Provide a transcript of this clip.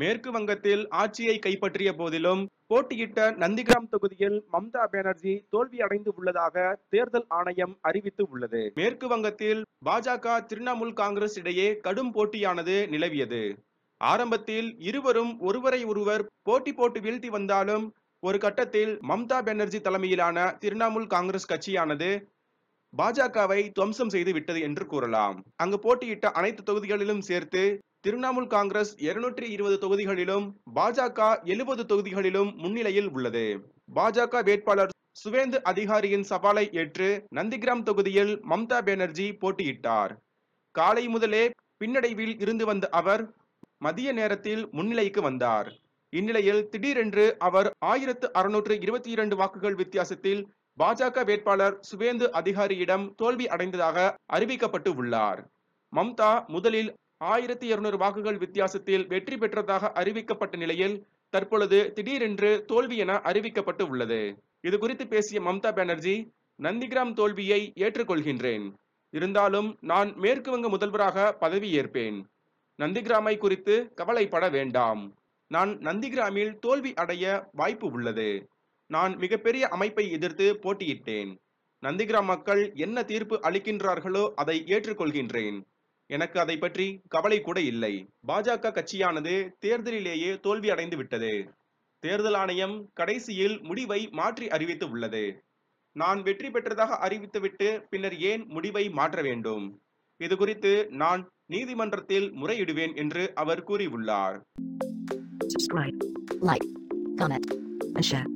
மேற்கு வங்கத்தில் ஆட்சியை கைப்பற்றிய போதிலும் போட்டியிட்ட நந்திகிராம் தொகுதியில் மம்தா பானர்ஜி தோல்வி அடைந்து உள்ளதாக தேர்தல் ஆணையம் அறிவித்து உள்ளது மேற்கு வங்கத்தில் பாஜக திரிணாமுல் காங்கிரஸ் இடையே கடும் போட்டியானது நிலவியது ஆரம்பத்தில் இருவரும் ஒருவரை ஒருவர் போட்டி போட்டு வீழ்த்தி வந்தாலும் ஒரு கட்டத்தில் மம்தா பானர்ஜி தலைமையிலான திரிணாமுல் காங்கிரஸ் கட்சியானது பாஜகவை துவம்சம் செய்து விட்டது என்று கூறலாம் அங்கு போட்டியிட்ட அனைத்து தொகுதிகளிலும் சேர்த்து திரிணாமுல் காங்கிரஸ் இருநூற்றி இருபது தொகுதிகளிலும் பாஜக எழுபது தொகுதிகளிலும் முன்னிலையில் உள்ளது பாஜக வேட்பாளர் சுவேந்து அதிகாரியின் சவாலை ஏற்று நந்திகிராம் தொகுதியில் மம்தா பானர்ஜி போட்டியிட்டார் காலை முதலே பின்னடைவில் இருந்து வந்த அவர் மதிய நேரத்தில் முன்னிலைக்கு வந்தார் இந்நிலையில் திடீரென்று அவர் ஆயிரத்து அறுநூற்று இருபத்தி இரண்டு வாக்குகள் வித்தியாசத்தில் பாஜக வேட்பாளர் சுவேந்து அதிகாரியிடம் தோல்வி அடைந்ததாக அறிவிக்கப்பட்டு உள்ளார் மம்தா முதலில் ஆயிரத்தி இருநூறு வாக்குகள் வித்தியாசத்தில் வெற்றி பெற்றதாக அறிவிக்கப்பட்ட நிலையில் தற்பொழுது திடீரென்று தோல்வி என அறிவிக்கப்பட்டு உள்ளது இது குறித்து பேசிய மம்தா பானர்ஜி நந்திகிராம் தோல்வியை ஏற்றுக்கொள்கின்றேன் இருந்தாலும் நான் மேற்கு வங்க முதல்வராக பதவி ஏற்பேன் நந்திகிராமை குறித்து கவலைப்பட வேண்டாம் நான் நந்திகிராமில் தோல்வி அடைய வாய்ப்பு உள்ளது நான் மிகப்பெரிய அமைப்பை எதிர்த்து போட்டியிட்டேன் நந்திகிராம் மக்கள் என்ன தீர்ப்பு அளிக்கின்றார்களோ அதை ஏற்றுக்கொள்கின்றேன் எனக்கு அதை பற்றி கவலை கூட இல்லை பாஜக கட்சியானது தேர்தலிலேயே தோல்வி அடைந்து விட்டது தேர்தல் ஆணையம் கடைசியில் முடிவை மாற்றி அறிவித்து உள்ளது நான் வெற்றி பெற்றதாக அறிவித்துவிட்டு பின்னர் ஏன் முடிவை மாற்ற வேண்டும் இது குறித்து நான் நீதிமன்றத்தில் முறையிடுவேன் என்று அவர் கூறியுள்ளார் subscribe, like, comment, and share.